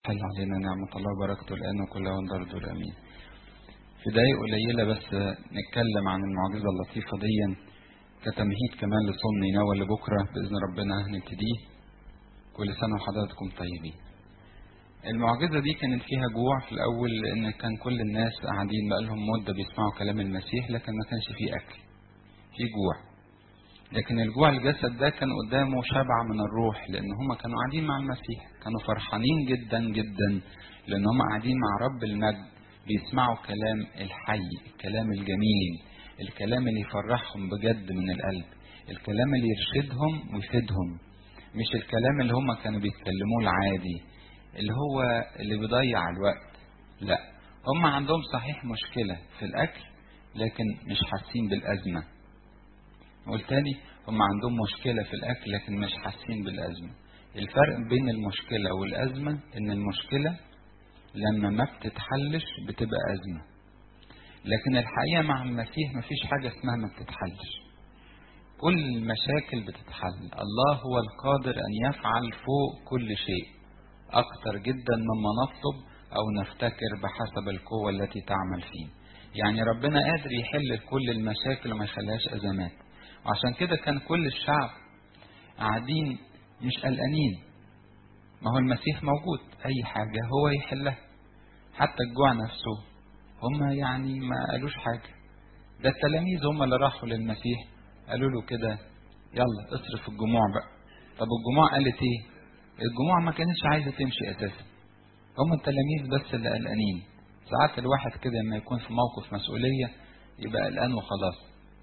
تحل علينا نعمة الله وبركته الآن وكل يوم برضه الأمين في دقايق قليلة بس نتكلم عن المعجزة اللطيفة دي كتمهيد كمان لصوم نينوى اللي بكرة بإذن ربنا هنبتديه كل سنة وحضراتكم طيبين المعجزة دي كانت فيها جوع في الأول لأن كان كل الناس قاعدين بقالهم مدة بيسمعوا كلام المسيح لكن ما كانش فيه أكل في جوع لكن الجوع الجسد ده كان قدامه شبع من الروح لأن هم كانوا قاعدين مع المسيح كانوا فرحانين جدا جدا لأن هم قاعدين مع رب المجد بيسمعوا كلام الحي الكلام الجميل الكلام اللي يفرحهم بجد من القلب الكلام اللي يرشدهم ويفيدهم مش الكلام اللي هم كانوا بيتكلموه العادي اللي هو اللي بيضيع الوقت لا هم عندهم صحيح مشكلة في الأكل لكن مش حاسين بالأزمة والتاني هم عندهم مشكلة في الأكل لكن مش حاسين بالأزمة الفرق بين المشكلة والأزمة إن المشكلة لما ما بتتحلش بتبقى أزمة لكن الحقيقة مع المسيح مفيش حاجة اسمها ما بتتحلش كل المشاكل بتتحل الله هو القادر أن يفعل فوق كل شيء أكثر جدا مما نطلب أو نفتكر بحسب القوة التي تعمل فيه يعني ربنا قادر يحل كل المشاكل وما يخليهاش أزمات وعشان كده كان كل الشعب قاعدين مش قلقانين ما هو المسيح موجود أي حاجة هو يحلها حتى الجوع نفسه هم يعني ما قالوش حاجة ده التلاميذ هم اللي راحوا للمسيح قالوا له كده يلا اصرف الجموع بقى طب الجموع قالت ايه الجموع ما كانتش عايزة تمشي اساسا هم التلاميذ بس اللي قلقانين ساعات الواحد كده لما يكون في موقف مسؤولية يبقى قلقان وخلاص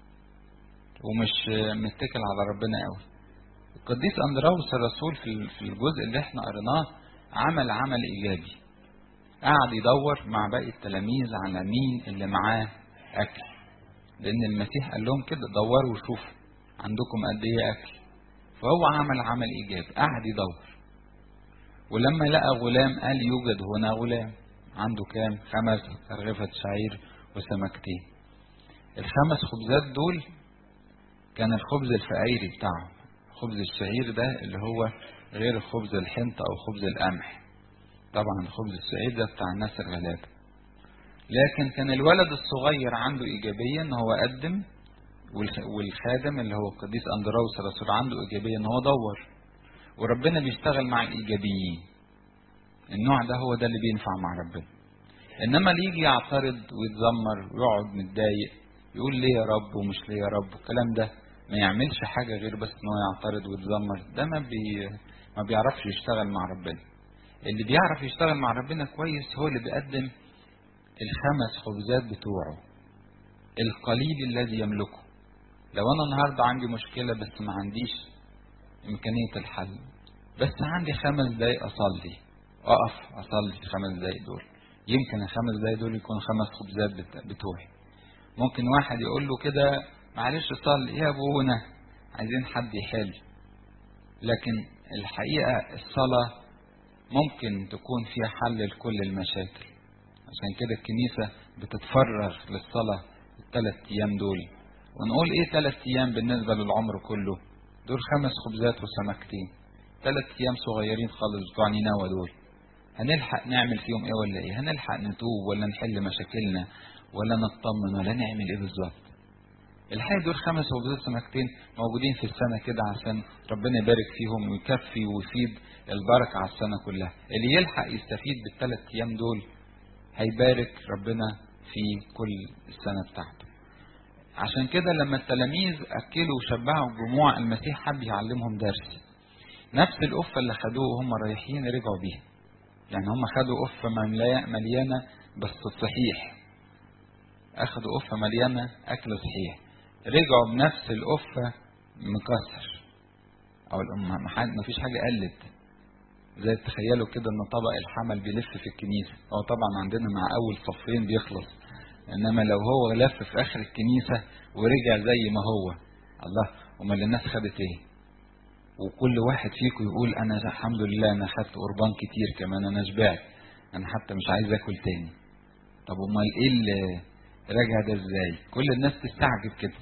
ومش متكل على ربنا قوي القديس اندراوس الرسول في الجزء اللي احنا قريناه عمل عمل ايجابي قعد يدور مع باقي التلاميذ على مين اللي معاه اكل لان المسيح قال لهم كده دوروا وشوفوا عندكم قد ايه اكل فهو عمل عمل ايجابي قعد يدور ولما لقى غلام قال يوجد هنا غلام عنده كام خمس أرغفة شعير وسمكتين الخمس خبزات دول كان الخبز الفقيري بتاعهم خبز الشعير ده اللي هو غير خبز الحنطة أو خبز القمح طبعا خبز الشعير ده بتاع الناس الغلابة لكن كان الولد الصغير عنده إيجابية إن هو قدم والخادم اللي هو القديس أندراوس الرسول عنده إيجابية إن هو دور وربنا بيشتغل مع الإيجابيين النوع ده هو ده اللي بينفع مع ربنا إنما اللي يجي يعترض ويتذمر ويقعد متضايق يقول ليه يا رب ومش ليه يا رب الكلام ده ما يعملش حاجة غير بس إن هو يعترض ويتذمر ده ما بي ما بيعرفش يشتغل مع ربنا اللي بيعرف يشتغل مع ربنا كويس هو اللي بيقدم الخمس خبزات بتوعه القليل الذي يملكه لو انا النهارده عندي مشكله بس ما عنديش امكانيه الحل بس عندي خمس دقايق اصلي اقف اصلي الخمس دقايق دول يمكن الخمس دقايق دول يكون خمس خبزات بتوعي ممكن واحد يقول له كده معلش صلي يا ابونا عايزين حد يحل لكن الحقيقه الصلاه ممكن تكون فيها حل لكل المشاكل عشان كده الكنيسة بتتفرغ للصلاة الثلاث أيام دول ونقول إيه ثلاث أيام بالنسبة للعمر كله دول خمس خبزات وسمكتين ثلاث أيام صغيرين خالص بتوع نينوى دول هنلحق نعمل فيهم إيه ولا إيه هنلحق نتوب ولا نحل مشاكلنا ولا نطمن ولا نعمل إيه بالظبط الحقيقة دول خمس خبزات وسمكتين موجودين في السنة كده عشان ربنا يبارك فيهم ويكفي ويفيد البركة على السنة كلها اللي يلحق يستفيد بالثلاث أيام دول هيبارك ربنا في كل السنة بتاعته عشان كده لما التلاميذ أكلوا وشبعوا الجموع المسيح حب يعلمهم درس نفس القفة اللي خدوه وهم رايحين رجعوا بيها يعني هم خدوا قفة مليانة بس صحيح أخدوا قفة مليانة أكل صحيح رجعوا بنفس القفة مكسر أو ما فيش حاجة قلت زي تخيلوا كده ان طبق الحمل بيلف في الكنيسة هو طبعا عندنا مع اول صفين بيخلص انما لو هو لف في اخر الكنيسة ورجع زي ما هو الله امال الناس خدت ايه وكل واحد فيكم يقول انا الحمد لله انا خدت قربان كتير كمان انا شبعت انا حتى مش عايز اكل تاني طب امال ايه اللي راجع ده ازاي كل الناس تستعجب كده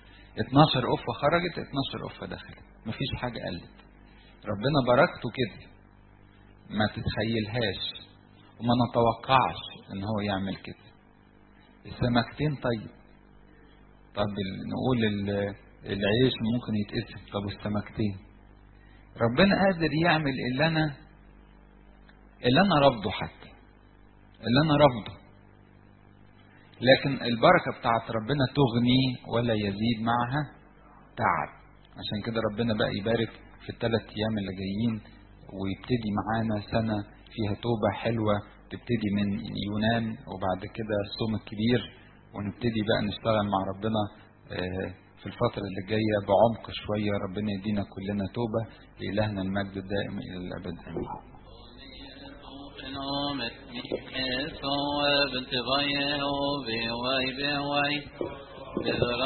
12 قفة خرجت 12 قفة دخلت مفيش حاجة قلت ربنا بركته كده ما تتخيلهاش وما نتوقعش ان هو يعمل كده السمكتين طيب طب نقول العيش ممكن يتقسم طب السمكتين ربنا قادر يعمل اللي انا اللي انا رافضه حتى اللي انا رافضه لكن البركه بتاعت ربنا تغني ولا يزيد معها تعب عشان كده ربنا بقى يبارك في الثلاث ايام اللي جايين ويبتدي معانا سنه فيها توبه حلوه تبتدي من يونان وبعد كده الصوم الكبير ونبتدي بقى نشتغل مع ربنا في الفترة اللي جاية بعمق شوية ربنا يدينا كلنا توبة لإلهنا المجد الدائم إلى الأبد آمين